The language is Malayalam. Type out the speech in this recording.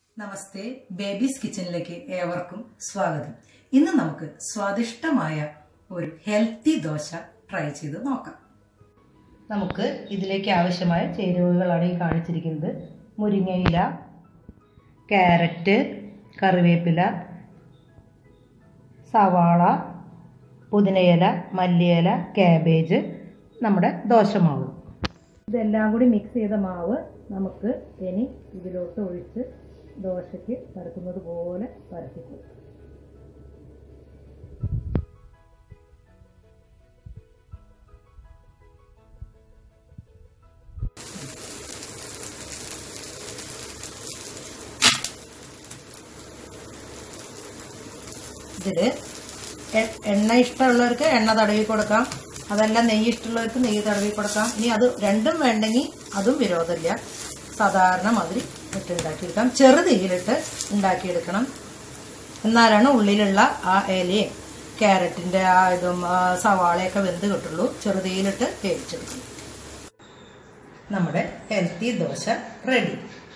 നമസ്തേ ബേബീസ് കിച്ചണിലേക്ക് ഏവർക്കും സ്വാഗതം ഇന്ന് നമുക്ക് സ്വാദിഷ്ടമായ ഒരു ഹെൽത്തി ദോശ ട്രൈ ചെയ്ത് നോക്കാം നമുക്ക് ഇതിലേക്ക് ആവശ്യമായ ചേരുവകളാണ് ഈ കാണിച്ചിരിക്കുന്നത് മുരിങ്ങയില ക്യാരറ്റ് കറിവേപ്പില സവാള പുതിനയില മല്ലിയില ക്യാബേജ് നമ്മുടെ ദോശമാവ് ഇതെല്ലാം കൂടി മിക്സ് ചെയ്ത മാവ് നമുക്ക് ഇനി ഇതിലോട്ട് ഒഴിച്ച് ദോശയ്ക്ക് പരത്തുന്നത് പോലെ പരത്തിക്കും ഇതിൽ എണ്ണ ഇഷ്ടമുള്ളവർക്ക് എണ്ണ തടവി കൊടുക്കാം അതല്ല നെയ്യ് ഇഷ്ടമുള്ളവർക്ക് നെയ്യ് തടവി കൊടുക്കാം ഇനി അത് രണ്ടും വേണ്ടെങ്കിൽ അതും വിരോധമില്ല സാധാരണ മാതിരി ഇട്ട് ഉണ്ടാക്കിയെടുക്കാം ചെറുതീയിലിട്ട് ഉണ്ടാക്കിയെടുക്കണം എന്നാലാണ് ഉള്ളിലുള്ള ആ ഇലയും ക്യാരറ്റിന്റെ ആ ഇതും ആ സവാളയൊക്കെ വെന്ത് കിട്ടുള്ളൂ ചെറുതീയിലിട്ട് വേവിച്ചെടുക്കണം നമ്മുടെ ഹെൽത്തി ദോശ റെഡി